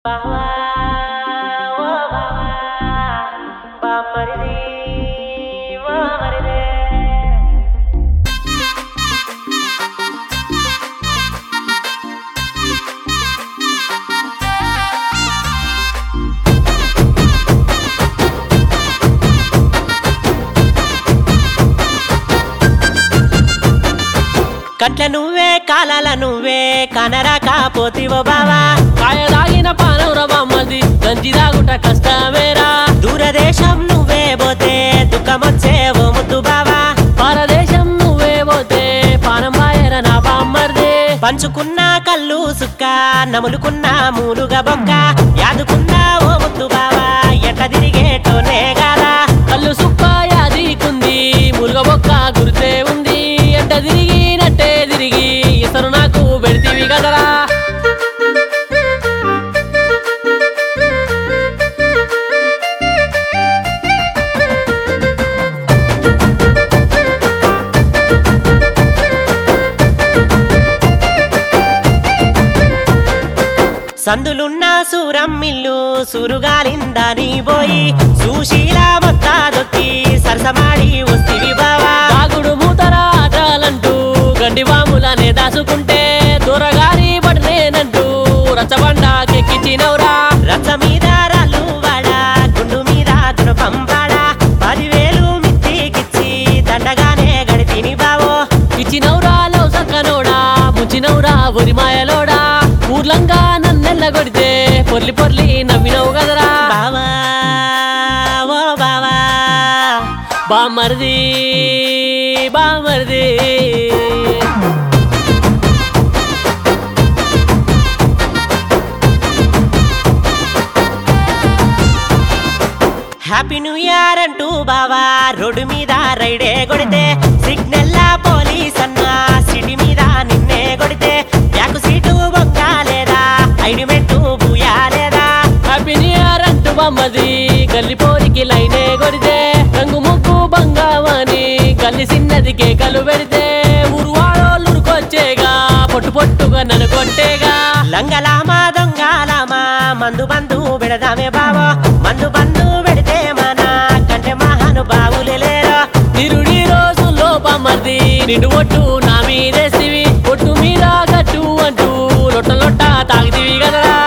బావా ఓ బావా బామ్మరిది ఓ మరిదే కట్ల నువ్వే కాలాల నువ్వే కనరాక పోతివో బావా కాయ తాగిన పానం రవ్వమ్మది గంజి తాగుట కష్టమేరా దూరదేశం నువ్వే పోతే దుఃఖమొచ్చేవో ముద్దు బావా పరదేశం నువ్వే పోతే పానం బాయర నా బామ్మర్దే పంచుకున్న కళ్ళు సుక్క నములుకున్న మూలుగ బొక్క యాదుకున్నా ఓ ముద్దు బావా ఎట్ట తిరిగేటోనే గాదా కళ్ళు సుక్క యాదికుంది ములుగ బొక్క గురితే ఉంది ఎంట తిరిగి నట్టే తిరిగి ఇతరు నాకు పెడితివి కదరా సందులున్న సూరం మిల్లు సురుగాలిందని పోయి సుశీల మొత్తా దొక్కి సరసమాడి వస్తివి బావా తాగుడు మూతరా ఆటాలంటూ గండి వాములనే దాసుకుంటే దూరగారి పడనేనంటూ రచ్చబండాకెక్కిచ్చినవురా రచ్చ మీద రాళ్ళు వాడా గుండు మీద దునపం వాడా పదివేలు మిత్తికిచ్చి దండగానే గడిపిని బావో ఇచ్చినవురా లవ్ సక్కనోడా ముంచినవురా ఒరిమాయలోడా ఊర్లంగా నన్నెల్ల కొడితే పొర్లి పొర్లి నవ్వినవు కదరా బావా ఓ బావా బామర్ది బామర్ది హ్యాపీ న్యూ ఇయర్ అంటూ బావా రోడ్డు మీద రైడే కొడితే సిగ్నల్ పోలీస్ అన్నా సిటీ మీద నిన్నే కొడితే బ్యాక్ సీటు బొక్క లేదా ఐడిమెంటు బూయా లేదా హ్యాపీ న్యూ ఇయర్ అంటూ బామ్మది గల్లి పోరికి లైనే కొడితే రంగు ముక్కు బంగావని గల్లి చిన్నది కేకలు పెడితే ఊరు వాడోళ్ళు ఉరుకొచ్చేగా పొట్టు పొట్టుగా నన్ను కొట్టేగా లంగలామా దొంగలామా మందు బందు పెడదామే బావా మందు బందు పెడితే మన కంటే మహాను బావులే లేరా నిరుడి రోజుల్లో బామ్మర్ది నిండు ఒట్టు నా మీదేసివి ఒట్టు మీద గట్టు అంటూ లొట్ట లొట్ట తాగితివి కదరా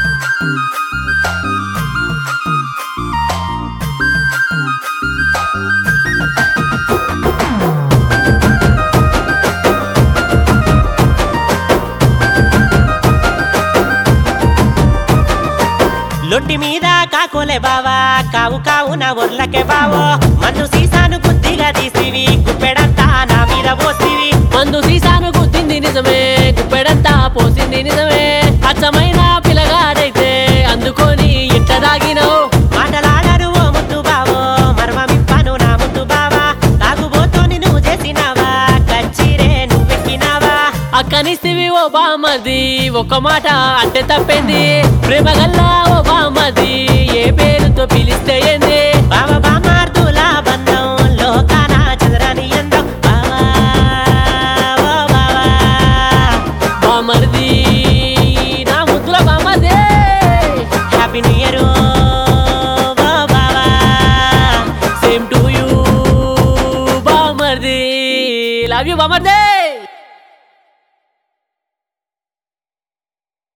లొట్టి మీద కాకోలే బావా కావు కావు నా ఒర్లకే బావో మందు సీసాను బుద్ధిగా తీసివి గుప్పెడంతా నా మీద పోసివి మందు సీసాను గుద్దింది నిజమే గుప్పెడంతా పోసింది నిజమే అచ్చమైన పిల్లగాడైతే అందుకొని ఇంట దాగినవు మాటలాడరు ఓ ముద్దు బావో మర్మమిప్పాను నా ముద్దు బావా తాగుబోతో నువ్వు చేసినావా కచ్చిరే నువ్వెక్కినావా అక్కనిస్తివి ఓ బామ్మది ఒక మాట అంటే తప్పింది ప్రేమ గల్లా ఓ బామ్మది ఏ పేరుతో పిలిస్తే ఏంది బావ బామార్దుల బంధం లోకాన చదరని ఎందో బావా ఓ బావా బామ్మర్ది నా ముద్దుల బామ్మది హ్యాపీ న్యూ ఇయర్ ఓ బావా సేమ్ టు యూ బామ్మర్ది లవ్ యూ బామ్మర్ది